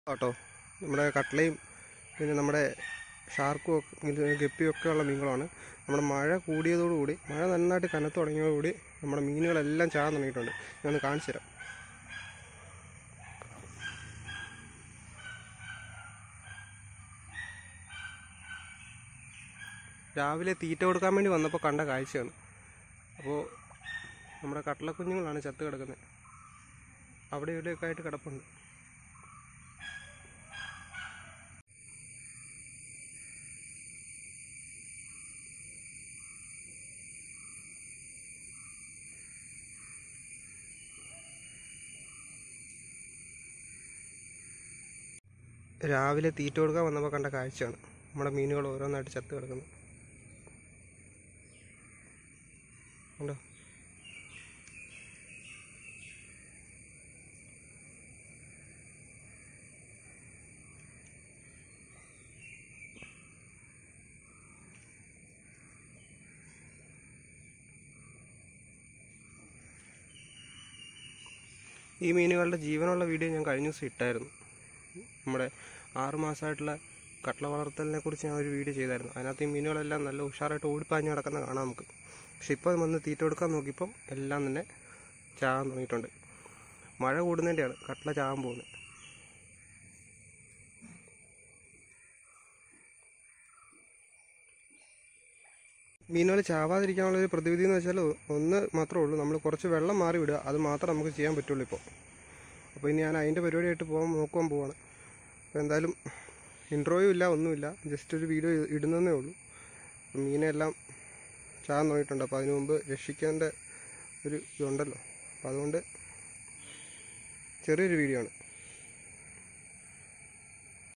കേട്ടോ നമ്മുടെ കട്ട്ലയും പിന്നെ നമ്മുടെ ഷാർക്കും ഒക്കെ ഇത് ഗപ്പിയും ഒക്കെ ഉള്ള മീനുകളാണ് നമ്മുടെ മഴ കൂടിയതോടുകൂടി മഴ നന്നായിട്ട് കനത്ത് തുടങ്ങിയതോടുകൂടി നമ്മുടെ മീനുകളെല്ലാം ചാകാൻ തുടങ്ങിയിട്ടുണ്ട് ഞാനൊന്ന് കാണിച്ചു തരാം രാവിലെ തീറ്റ കൊടുക്കാൻ വേണ്ടി വന്നപ്പോൾ കണ്ട കാഴ്ചയാണ് അപ്പോൾ നമ്മുടെ കട്ടള കുഞ്ഞുങ്ങളാണ് ചത്ത് കിടക്കുന്നത് അവിടെ ഇവിടെയൊക്കെ ആയിട്ട് കിടപ്പുണ്ട് രാവിലെ തീറ്റ കൊടുക്കാൻ വന്നപ്പോൾ കണ്ട കാഴ്ചയാണ് നമ്മുടെ മീനുകൾ ഓരോന്നായിട്ട് ചത്ത് കിടക്കുന്നത് ഉണ്ടോ ഈ മീനുകളുടെ ജീവനുള്ള വീഡിയോ ഞാൻ കഴിഞ്ഞ ദിവസം ഇട്ടായിരുന്നു നമ്മുടെ ആറ് മാസമായിട്ടുള്ള കട്ട്ള വളർത്തലിനെ കുറിച്ച് ഞാൻ ഒരു വീഡിയോ ചെയ്തായിരുന്നു അതിനകത്ത് ഈ മീനുകളെല്ലാം നല്ല ഉഷാറായിട്ട് ഓടിപ്പാഞ്ഞ് കിടക്കുന്ന കാണാം നമുക്ക് പക്ഷെ ഇപ്പോൾ വന്ന് തീറ്റ കൊടുക്കാൻ നോക്കിയപ്പം എല്ലാം തന്നെ ചാകാൻ തുടങ്ങിയിട്ടുണ്ട് മഴ കൂടുന്നതിൻ്റെയാണ് കട്ട്ള ചാകാൻ പോകുന്നത് മീനുകൾ ചാവാതിരിക്കാനുള്ള ഒരു പ്രതിവിധി എന്ന് വെച്ചാൽ ഒന്ന് മാത്രമേ ഉള്ളൂ നമ്മൾ കുറച്ച് വെള്ളം മാറി വിടുക അത് മാത്രമേ നമുക്ക് ചെയ്യാൻ പറ്റുള്ളൂ ഇപ്പോൾ അപ്പോൾ ഇനി ഞാൻ അതിൻ്റെ പരിപാടിയായിട്ട് പോകാൻ നോക്കാൻ പോവാണ് അപ്പോൾ എന്തായാലും ഇൻട്രോയും ഇല്ല ഒന്നുമില്ല ജസ്റ്റ് ഒരു വീഡിയോ ഇടുന്നതേ ഉള്ളൂ അപ്പോൾ മീനെല്ലാം ചാകാൻ തുടങ്ങിയിട്ടുണ്ട് അപ്പോൾ അതിനു മുമ്പ് രക്ഷിക്കേണ്ട ഒരു ഇതുണ്ടല്ലോ അപ്പോൾ അതുകൊണ്ട് ചെറിയൊരു വീഡിയോ ആണ്